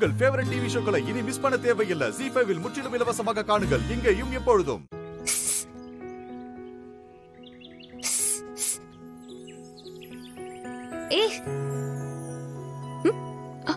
உங்கள் favourite TV ஷோக்களை இனி miss பண்ண தேவையில்லை ஜி ஃபைவில் முற்றிலும் இலவசமாக காணுங்கள் இங்கேயும் எப்பொழுதும் ஏய் ம். அ.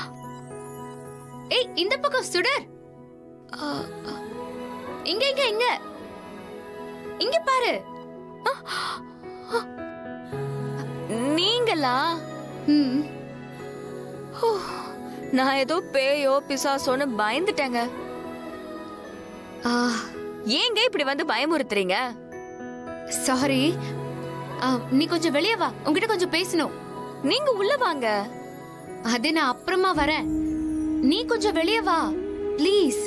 ஏய் இந்த பக்கம் சுடர் அ, அ. இங்க இங்க இங்க இங்க பாரு அ, அ. நீங்களா ம். ஹோ, நான் ஏதோ பேயோ பிசாசோன்னு பயந்துட்டேங்க ஆ, ஏங்க இப்படி வந்து பயமுறுத்துறீங்க சாரி ஆ, நீ கொஞ்சம் வெளியே வா உன்கிட்ட கொஞ்சம் பேசணும் நீங்க உள்ள வாங்க அது நான் அப்புறமா வரேன் நீ கொஞ்சம் வெளியே வா ப்ளீஸ்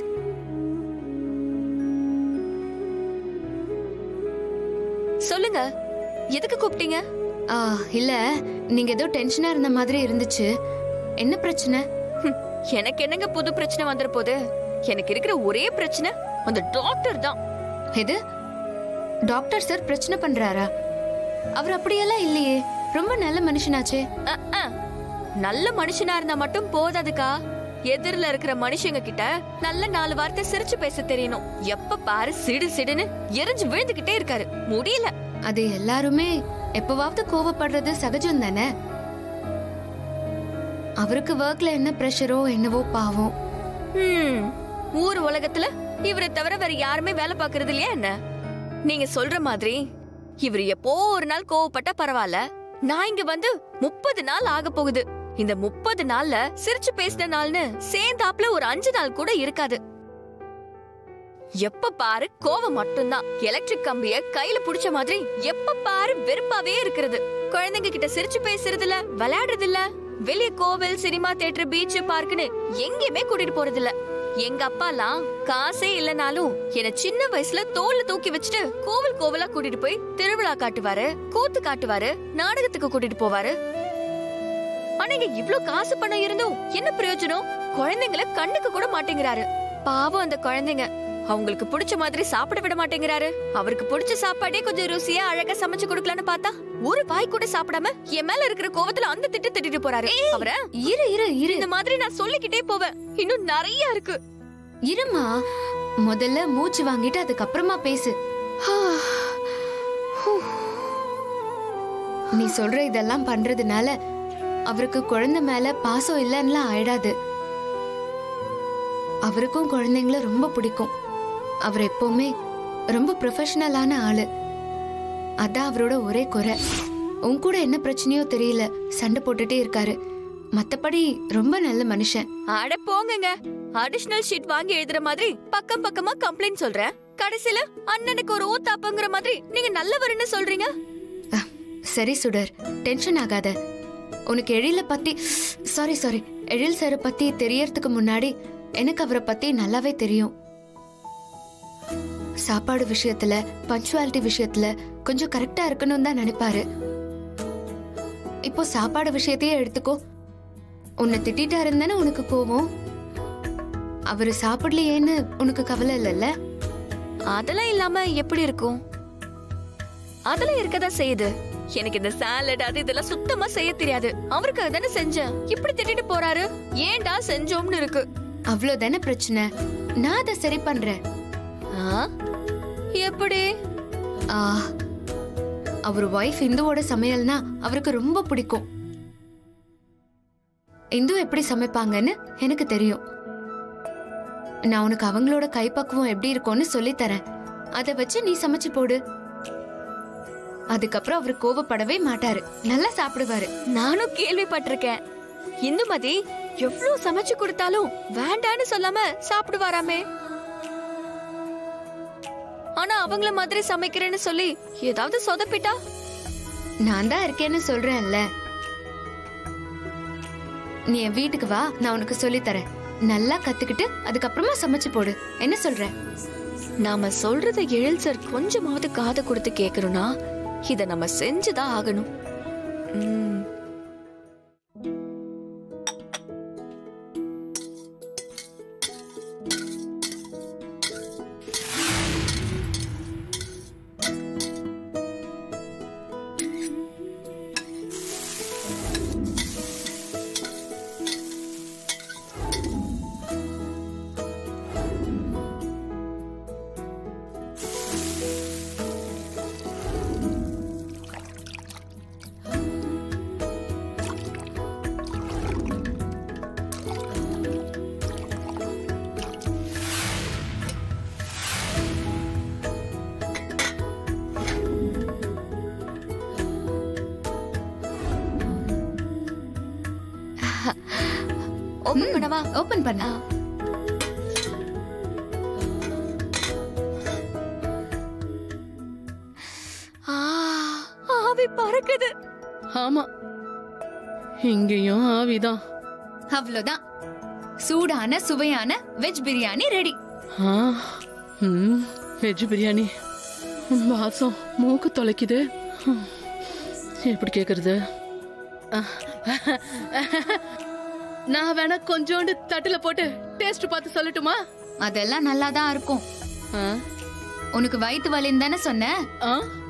சொல்லுங்க எதுக்கு கூப்பிட்டீங்க ஆ இல்ல நீங்க ஏதோ டென்ஷனா இருந்த மாதிரி இருந்துச்சு என்ன பிரச்சனை ஹம், எனக்கு என்னங்க புது பிரச்சனை வந்துற போது எனக்கு இருக்கிற ஒரே பிரச்சனை அந்த டாக்டர் தான் எது டாக்டர் சார் பிரச்சனை பண்றாரா அவர் அப்படியெல்லாம் இல்லையே ரொம்ப நல்ல மனுஷனாச்சே அஹ், அஹ். நல்ல மனுஷனா இருந்தா மட்டும் போதாதுக்கா எதிரில இருக்கிற மனுஷங்க கிட்ட நல்ல நாலு வார்த்தை சிரிச்சு பேச தெரியணும் எப்ப பாரு சிடு சிடுன்னு எரிஞ்சு விழுந்துகிட்டே இருக்காரு முடியல அது எல்லாருமே எப்பவாவது கோவப்படுறது சகஜம் தானே அவருக்கு ஒர்க்ல என்ன பிரஷரோ என்னவோ பாவம் ஹம், ஊர் உலகத்துல இவரை தவிர வேற யாருமே வேலை பாக்குறது இல்லையா என்ன நீங்க சொல்ற மாதிரி இவர் எப்போ ஒரு நாள் கோவப்பட்டா பரவாயில்ல நான் இங்க வந்து முப்பது நாள் ஆக போகுது இந்த முப்பது நாள்ல சிரிச்சு பேசின நாள்னு சேர்ந்தாப்புல ஒரு அஞ்சு நாள் கூட இருக்காது எப்ப பாரு கோவம் மட்டும்தான் எலக்ட்ரிக் கம்பிய கையில புடிச்ச மாதிரி எப்ப பாரு வெறுப்பாவே இருக்கிறது குழந்தைங்க கிட்ட சிரிச்சு பேசுறது இல்ல விளையாடுறது இல்ல வெளிய கோவில் சினிமா தியேட்டர் பீச் பார்க்னு எங்கேயுமே கூட்டிட்டு போறது இல்ல எங்க அப்பாலாம் காசே இல்லனாலும் என்ன சின்ன வயசுல தோல்ல தூக்கி வச்சுட்டு கோவில் கோவிலா கூட்டிட்டு போய் திருவிழா காட்டுவாரு கூத்து காட்டுவாரு நாடகத்துக்கு கூட்டிட்டு போவாரு ஆனா இங்க இவ்ளோ காசு பணம் இருந்தும் என்ன பிரயோஜனம் குழந்தைங்கள கண்டுக்க கூட மாட்டேங்கிறாரு பாவம் அந்த குழந்தைங்க அவங்களுக்கு பிடிச்ச மாதிரி சாப்பிட விட மாட்டேங்கிறாரு அவருக்கு பிடிச்ச சாப்பாடே கொஞ்சம் ருசியா அழகா சமைச்சு கொடுக்கலான்னு பார்த்தா ஒரு வாய் கூட சாப்பிடாம என் மேல இருக்கிற கோவத்துல அந்த திட்டு திட்டிட்டு போறாரு அவரை இரு இரு இரு இந்த மாதிரி நான் சொல்லிக்கிட்டே போவேன் இன்னும் நிறைய இருக்கு இருமா முதல்ல மூச்சு வாங்கிட்டு அதுக்கப்புறமா பேசு நீ சொல்ற இதெல்லாம் பண்றதுனால அவருக்கு குழந்தை மேல பாசம் இல்லைன்னுலாம் ஆயிடாது அவருக்கும் குழந்தைங்கள ரொம்ப பிடிக்கும் அவர் எப்பவுமே ரொம்ப ப்ரொஃபஷனலான ஆளு அதான் அவரோட ஒரே குறை உன் கூட என்ன பிரச்சனையோ தெரியல சண்டை போட்டுட்டே இருக்காரு மத்தபடி ரொம்ப நல்ல மனுஷன் அட போங்கங்க அடிஷனல் ஷீட் வாங்கி எழுதுற மாதிரி பக்கம் பக்கமா கம்ப்ளைண்ட் சொல்றேன் கடைசில அண்ணனுக்கு ஒரு ஊத்தாப்பங்கிற மாதிரி நீங்க நல்லவருன்னு சொல்றீங்க அஹ், சரி சுடர் டென்ஷன் ஆகாத உனக்கு எழில பத்தி சாரி சாரி எழில் சாரை பத்தி தெரியறதுக்கு முன்னாடி எனக்கு அவரை பத்தி நல்லாவே தெரியும் சாப்பாடு விஷயத்துல பஞ்சுவாலிட்டி விஷயத்துல கொஞ்சம் கரெக்டா இருக்கணும் தான் நினைப்பாரு இப்போ சாப்பாடு விஷயத்தையே எடுத்துக்கோ உன்னை திட்டிட்டா இருந்தானே உனக்கு கோவம் அவரு சாப்பிடலையேன்னு உனக்கு கவலை இல்லைல்ல அதெல்லாம் இல்லாம எப்படி இருக்கும் அதெல்லாம் இருக்கதா செய்யுது எனக்கு இந்த சாலட் அது இதெல்லாம் சுத்தமா செய்ய தெரியாது அவருக்காக தானே செஞ்சேன் இப்படி திட்டிட்டு போறாரு ஏன்டா செஞ்சோம்னு இருக்கு அவ்வளவுதானே பிரச்சனை நான் அதை சரி பண்றேன் ஆ? எப்படி ஆ, அவர் ஒய்ஃப் இந்துவோட சமையல்னா அவருக்கு ரொம்ப பிடிக்கும் இந்து எப்படி சமைப்பாங்கன்னு எனக்கு தெரியும் நான் உனக்கு அவங்களோட கைப்பக்குவம் எப்படி இருக்கும்னு சொல்லித் தரேன் அதை வச்சு நீ சமைச்சு போடு அதுக்கப்புறம் அவர் கோவப்படவே மாட்டாரு நல்லா சாப்பிடுவாரு நானும் கேள்விப்பட்டிருக்கேன் இந்துமதி எவ்வளவு சமைச்சு கொடுத்தாலும் வேண்டான்னு சொல்லாம சாப்பிடுவாராமே ஆனா அவங்கள மாதிரி சமைக்கிறேன்னு சொல்லி ஏதாவது சொதப்பிட்டா நான் தான் இருக்கேன்னு சொல்றேன்ல நீ என் வீட்டுக்கு வா நான் உனக்கு சொல்லித் தரேன் நல்லா கத்துக்கிட்டு அதுக்கப்புறமா சமைச்சு போடு என்ன சொல்ற நாம சொல்றத எழில் சார் கொஞ்சமாவது காது கொடுத்து கேட்கணும்னா இத நம்ம செஞ்சுதான் ஆகணும் ம். ஓபன் பண்ணவா ஓபன் பண்ண ஆ, ஆவி பறக்குது ஆமா இங்கேயும் ஆவிதான் அவ்வளவுதான் சூடான சுவையான வெஜ் பிரியாணி ரெடி ஆ, ம், வெஜ் பிரியாணி வாசம் மூக்கு தொலைக்குது ம், எப்படி கேக்குறது ஆ, நான் வேணா கொஞ்சோண்டு தட்டுல போட்டு டேஸ்ட் பார்த்து சொல்லட்டுமா அதெல்லாம் நல்லா தான் இருக்கும் ஆ, உனக்கு வயித்து வலின்னு தானே சொன்ன ஆ,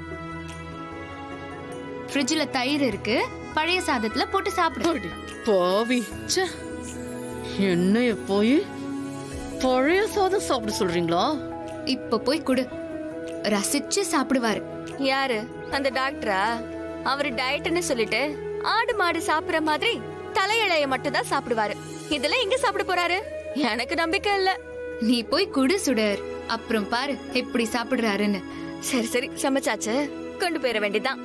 ஃப்ரிட்ஜ்ல தயிர் இருக்கு பழைய சாதத்துல போட்டு சாப்பிடு அடி பாவி ச்சே. என்னைய போய் பழைய சாதம் சாப்பிட சொல்றீங்களா இப்ப போய் குடு ரசிச்சு சாப்பிடுவாரு யாரு அந்த டாக்டரா அவரு டயட்னு சொல்லிட்டு ஆடு மாடு சாப்பிடுற மாதிரி தலையிழைய மட்டும் தான் சாப்பிடுவாரு இதெல்லாம் எங்க சாப்பிட போறாரு எனக்கு நம்பிக்கை இல்ல நீ போய் குடு சுடர் அப்புறம் பாரு எப்படி சாப்பிடுறாருன்னு சரி சரி சமைச்சாச்சு கொண்டு போயிட வேண்டியதான்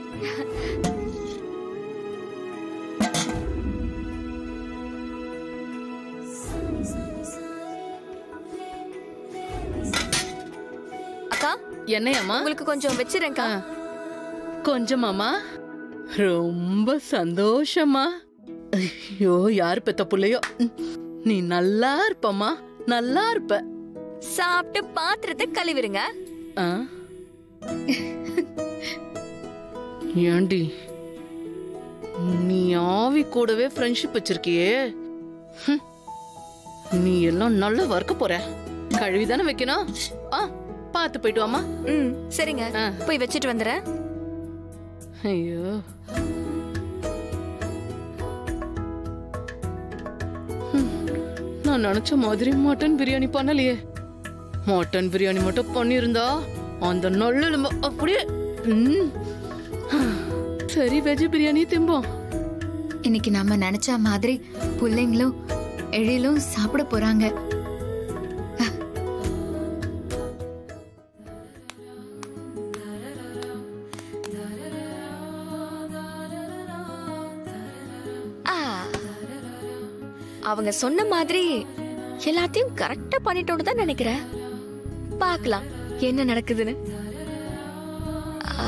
அக்கா என்னையம்மா உங்களுக்கு கொஞ்சம் வச்சிருக்கா ஆ. கொஞ்சமாமா ரொம்ப சந்தோஷமா ஐயோ யார் பெத்த புள்ளையோ ம், நீ நல்லா இருப்பம்மா நல்லா இருப்ப சாப்பிட்டு பாத்திரத்தை கழுவிருங்க ஆ? ஏண்டி நீ ஆவி கூடவே ஃப்ரெண்ட்ஷிப் வச்சிருக்கியே ஹம். நீ எல்லாம் நல்லா வறுக்க போற கழுவிதானே வைக்கணும் ஆ பார்த்து போயிட்டு வாமா ம் சரிங்க ஆ. போய் வச்சிட்டு வந்துடுறேன் ஐயோ ஹம், நான் நினைச்ச மாதிரி மட்டன் பிரியாணி பண்ணலையே மட்டன் பிரியாணி மட்டும் பண்ணியிருந்தா அந்த நல்ல அப்படியே ம். சரி வெஜ் பிரியாணி திம்போம் இன்னைக்கு நம்ம நினைச்ச மாதிரி பிள்ளைங்களும் எழிலும் சாப்பிட போறாங்க ஆ. அவங்க சொன்ன மாதிரி எல்லாத்தையும் கரெக்டா பண்ணிட்டோன்னு தான் நினைக்கிறேன் பார்க்கலாம் என்ன நடக்குதுன்னு ஆ.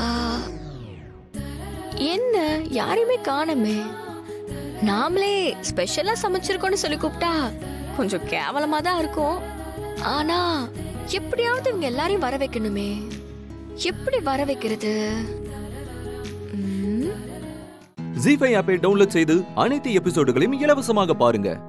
என்ன யாரையுமே காணோமே நாமளே ஸ்பெஷலா சமைச்சிருக்கோம்னு சொல்லி கூப்பிட்டா கொஞ்சம் கேவலமா தான் இருக்கும் ஆனா எப்படியாவது இவங்க எல்லாரையும் வர வைக்கணுமே எப்படி வர வைக்கிறது ம் ஜி ஃபைவ் ஆப்பை டவுன்லோட் செய்து அனைத்து எபிசோடுகளையும் இலவசமாக பாருங்க